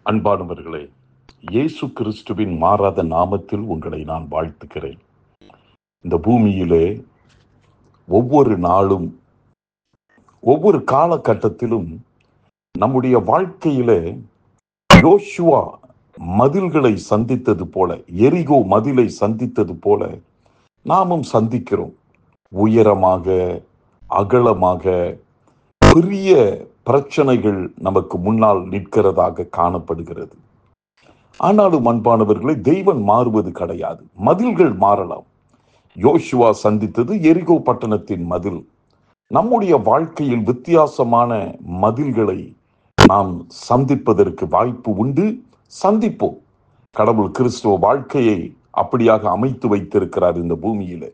அன்பானவர்களே இயேசு கிறிஸ்துவின் மாறாத நாமத்தில் உங்களை நான் வாழ்த்துகிறேன் இந்த பூமியிலே ஒவ்வொரு நாளும் ஒவ்வொரு காலகட்டத்திலும் நம்முடைய வாழ்க்கையிலே யோசுவா மதில்களை சந்தித்தது போல எரிகோ மதிலை சந்தித்தது போல நாமும் சந்திக்கிறோம் உயரமாக அகலமாக பெரிய பிரச்சனைகள் நமக்கு முன்னால் நிற்கிறதாக காணப்படுகிறது ஆனாலும் அன்பானவர்களை தெய்வன் மாறுவது கிடையாது மதில்கள் மாறலாம் யோசுவா சந்தித்தது எரிகோ பட்டணத்தின் மதில் நம்முடைய வாழ்க்கையில் வித்தியாசமான மதில்களை நாம் சந்திப்பதற்கு வாய்ப்பு உண்டு சந்திப்போம் கடவுள் கிறிஸ்துவ வாழ்க்கையை அப்படியாக அமைத்து வைத்திருக்கிறார் இந்த பூமியிலே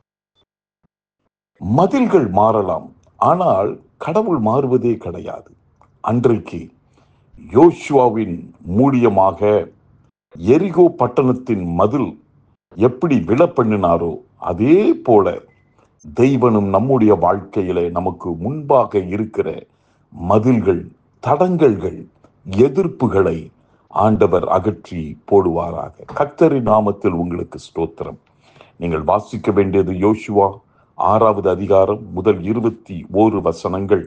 மதில்கள் மாறலாம் ஆனால் கடவுள் மாறுவதே கிடையாது அன்றைக்கு யோசுவாவின் மூலியமாக எரிகோ பட்டணத்தின் மதில் எப்படி விழப்பண்ணினாரோ அதே போல தெய்வனும் நம்முடைய வாழ்க்கையிலே நமக்கு முன்பாக இருக்கிற மதில்கள் தடங்கல்கள் எதிர்ப்புகளை ஆண்டவர் அகற்றி போடுவாராக கர்த்தரின் நாமத்தில் உங்களுக்கு ஸ்தோத்திரம் நீங்கள் வாசிக்க வேண்டியது யோசுவா ஆறாவது அதிகாரம் முதல் இருபத்தி ஓரு வசனங்கள்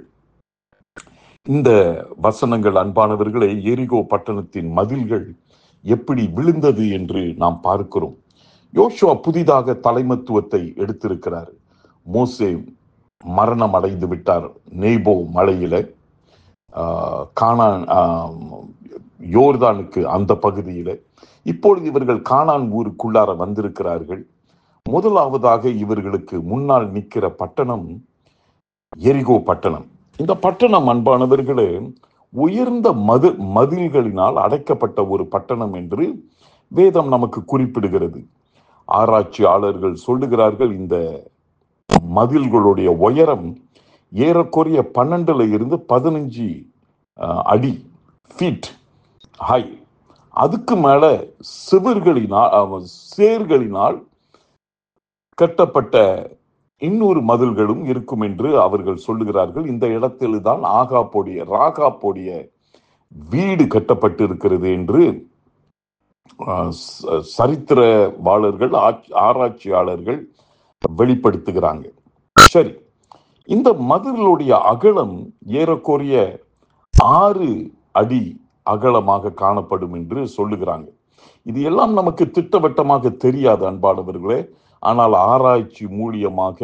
இந்த வசனங்கள் அன்பானவர்களே எரிகோ பட்டணத்தின் மதில்கள் எப்படி விழுந்தது என்று நாம் பார்க்கிறோம் யோசுவா புதிதாக தலைமத்துவத்தை எடுத்திருக்கிறார் மோசே மரணம் அடைந்து விட்டார் நெய்போ மலையில ஆஹ், கானான் ஆஹ், யோர்தானுக்கு அந்த பகுதியில இப்பொழுது இவர்கள் கானான் ஊருக்குள்ளார வந்திருக்கிறார்கள் முதலாவதாக இவர்களுக்கு முன்னால் நிற்கிற பட்டணம் எரிகோ பட்டணம் இந்த பட்டணம் அன்பானவர்களே உயர்ந்த மது மதில்களினால் அடைக்கப்பட்ட ஒரு பட்டணம் என்று வேதம் நமக்கு குறிப்பிடுகிறது ஆராய்ச்சியாளர்கள் சொல்லுகிறார்கள் இந்த மதில்களுடைய உயரம் ஏறக்குறைய பன்னெண்டுல இருந்து பதினஞ்சு அஹ், அடி ஃபீட் ஹை அதுக்கு மேல சிவர்களினால் அஹ், சேர்களினால் கட்டப்பட்ட இன்னொரு மதில்களும் இருக்கும் என்று அவர்கள் சொல்லுகிறார்கள் இந்த இடத்தில்தான் ஆகாப்போடைய ராகாப்போடைய வீடு கட்டப்பட்டு இருக்கிறது என்று ஆஹ், ச- சரித்திரவாளர்கள் ஆட்சி- ஆராய்ச்சியாளர்கள் வெளிப்படுத்துகிறாங்க சரி இந்த மதிலுடைய அகலம் ஏறக்குறைய ஆறு அடி அகலமாக காணப்படும் என்று சொல்லுகிறாங்க இது எல்லாம் நமக்கு திட்டவட்டமாக தெரியாது அன்பானவர்களே ஆனால் ஆராய்ச்சி மூலியமாக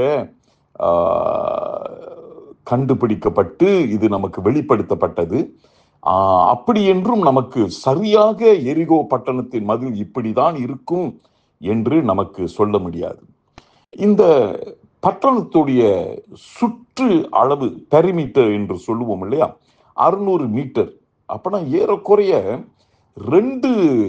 ஆஹ், கண்டுபிடிக்கப்பட்டு இது நமக்கு வெளிப்படுத்தப்பட்டது ஆஹ், அப்படி என்றும் நமக்கு சரியாக எரிகோ பட்டணத்தின் மதில் இப்படிதான் இருக்கும் என்று நமக்கு சொல்ல முடியாது இந்த பட்டணத்துடைய சுற்று அளவு பெரிமீட்டர் என்று சொல்லுவோம் இல்லையா அறுநூறு மீட்டர் அப்பனா ஏறக்குறைய ரெண்டு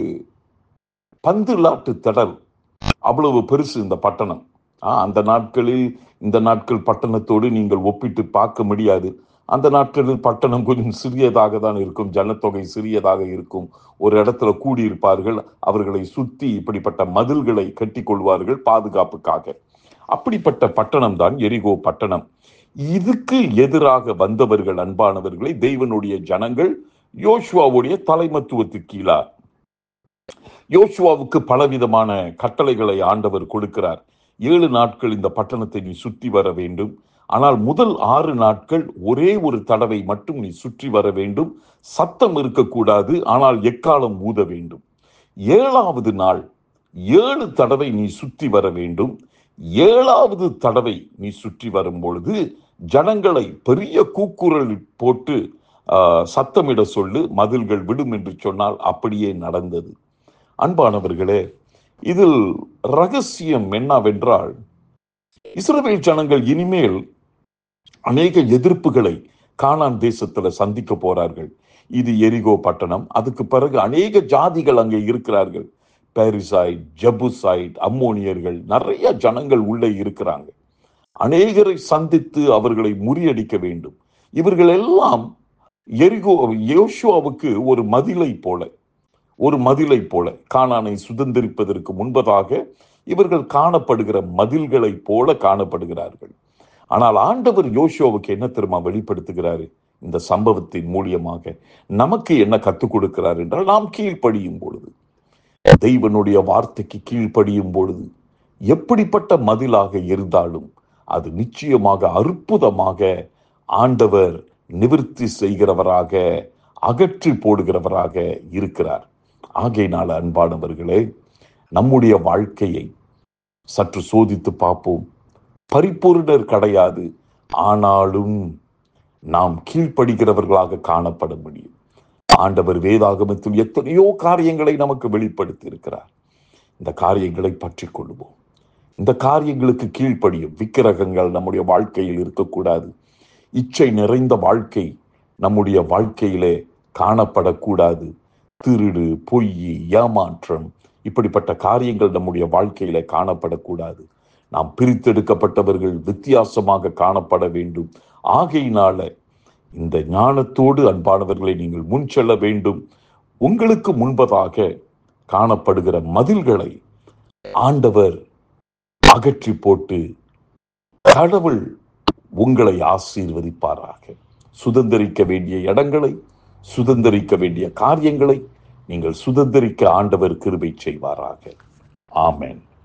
பந்து லாட்டு திடல் அவ்வளவு பெருசு இந்த பட்டணம் ஆ, அந்த நாட்களில் இந்த நாட்கள் பட்டணத்தோடு நீங்கள் ஒப்பிட்டு பார்க்க முடியாது அந்த நாட்களில் பட்டணம் கொஞ்சம் சிறியதாக தான் இருக்கும் ஜனத்தொகை சிறியதாக இருக்கும் ஒரு இடத்துல கூடியிருப்பார்கள் அவர்களை சுத்தி இப்படிப்பட்ட மதில்களை கட்டி கொள்வார்கள் பாதுகாப்புக்காக அப்படிப்பட்ட பட்டணம் தான் எரிகோ பட்டணம் இதுக்கு எதிராக வந்தவர்கள் அன்பானவர்களை தெய்வனுடைய ஜனங்கள் யோசுவாவுடைய தலைமத்துவத்துக்கு கீழா யோசுவாவுக்கு பலவிதமான கட்டளைகளை ஆண்டவர் கொடுக்கிறார் ஏழு நாட்கள் இந்த பட்டணத்தை நீ சுற்றி வர வேண்டும் ஆனால் முதல் ஆறு நாட்கள் ஒரே ஒரு தடவை மட்டும் நீ சுற்றி வர வேண்டும் சத்தம் இருக்கக்கூடாது ஆனால் எக்காலம் ஊத வேண்டும் ஏழாவது நாள் ஏழு தடவை நீ சுற்றி வர வேண்டும் ஏழாவது தடவை நீ சுற்றி வரும் பொழுது ஜனங்களை பெரிய கூக்குரல் போட்டு ஆஹ், சத்தமிட சொல்லு மதில்கள் விடும் என்று சொன்னால் அப்படியே நடந்தது அன்பானவர்களே இதில் ரகசியம் என்னவென்றால் இஸ்ரவேல் ஜனங்கள் இனிமேல் அநேக எதிர்ப்புகளை கானான் தேசத்துல சந்திக்க போறார்கள் இது எரிகோ பட்டணம் அதுக்கு பிறகு அநேக ஜாதிகள் அங்கே இருக்கிறார்கள் பாரிசாய்ட் ஜபுசாய்ட் அம்மோனியர்கள் நிறைய ஜனங்கள் உள்ளே இருக்கிறாங்க அநேகரை சந்தித்து அவர்களை முறியடிக்க வேண்டும் இவர்கள் எல்லாம் எரிகோ யோசுவாவுக்கு ஒரு மதிலை போல ஒரு மதிலை போல கானானை சுதந்திரிப்பதற்கு முன்பதாக இவர்கள் காணப்படுகிற மதில்களை போல காணப்படுகிறார்கள் ஆனால் ஆண்டவர் யோசுவாவுக்கு என்ன தெரியுமா வெளிப்படுத்துகிறாரு இந்த சம்பவத்தின் மூலியமாக நமக்கு என்ன கற்றுக் கொடுக்கிறார் என்றால் நாம் கீழ்ப்படியும் பொழுது தெய்வனுடைய வார்த்தைக்கு கீழ்ப்படியும் பொழுது எப்படிப்பட்ட மதிலாக இருந்தாலும் அது நிச்சயமாக அற்புதமாக ஆண்டவர் நிவிர்த்தி செய்கிறவராக அகற்றி போடுகிறவராக இருக்கிறார் ஆகையினால் அன்பானவர்களே நம்முடைய வாழ்க்கையை சற்று சோதித்து பார்ப்போம் பரிபூர்ணர் கிடையாது ஆனாலும் நாம் கீழ்ப்படுகிறவர்களாக காணப்பட முடியும் ஆண்டவர் வேதாகமத்தில் எத்தனையோ காரியங்களை நமக்கு வெளிப்படுத்தி இருக்கிறார் இந்த காரியங்களை பற்றி கொள்வோம் இந்த காரியங்களுக்கு கீழ்ப்படியும் விக்கிரகங்கள் நம்முடைய வாழ்க்கையில் இருக்கக்கூடாது இச்சை நிறைந்த வாழ்க்கை நம்முடைய வாழ்க்கையிலே காணப்படக்கூடாது திருடு பொய் ஏமாற்றம் இப்படிப்பட்ட காரியங்கள் நம்முடைய வாழ்க்கையில காணப்படக்கூடாது நாம் பிரித்தெடுக்கப்பட்டவர்கள் வித்தியாசமாக காணப்பட வேண்டும் ஆகையினால இந்த ஞானத்தோடு அன்பானவர்களை நீங்கள் முன் செல்ல வேண்டும் உங்களுக்கு முன்பதாக காணப்படுகிற மதில்களை ஆண்டவர் அகற்றி போட்டு கடவுள் உங்களை ஆசீர்வதிப்பாராக சுதந்திரிக்க வேண்டிய இடங்களை சுதந்திரிக்க வேண்டிய காரியங்களை நீங்கள் சுதந்திரிக்க ஆண்டவர் கிருபை செய்வாராக ஆமென்